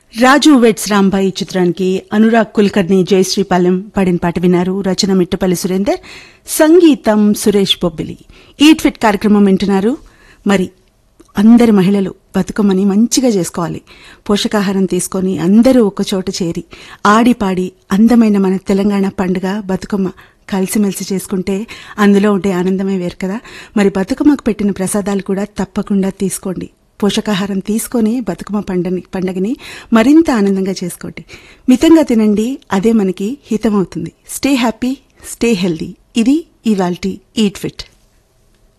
రాజు vets Rambai చిత్రానికి అనురాగ్ కుల్కర్ని జయశ్రీపాలెం పాడిన పాట విన్నారు రచన మిట్టపల్లి సురేందర్ సంగీతం సురేష్ బొబ్బిలి ఈట్ ఫిట్ కార్యక్రమం వింటున్నారు మరి అందరి మహిళలు బతుకమ్మని మంచిగా చేసుకోవాలి పోషకాహారం తీసుకొని అందరూ ఒకచోట చేరి ఆడి పాడి అందమైన మన తెలంగాణ పండుగ బతుకమ్మ కలిసిమెలిసి చేసుకుంటే అందులో ఉండే ఆనందమే వేరు కదా మరి బతుకమ్మకు పెట్టిన ప్రసాదాలు కూడా తప్పకుండా తీసుకోండి పోషకాహారం తీసుకొని బతుకమ్మ పండని పండగని మరింత ఆనందంగా చేసుకోండి మితంగా తినండి అదే మనకి హితమవుతుంది స్టే హ్యాపీ స్టే హెల్దీ ఇది ఇవాల్టి ఈట్ ఫిట్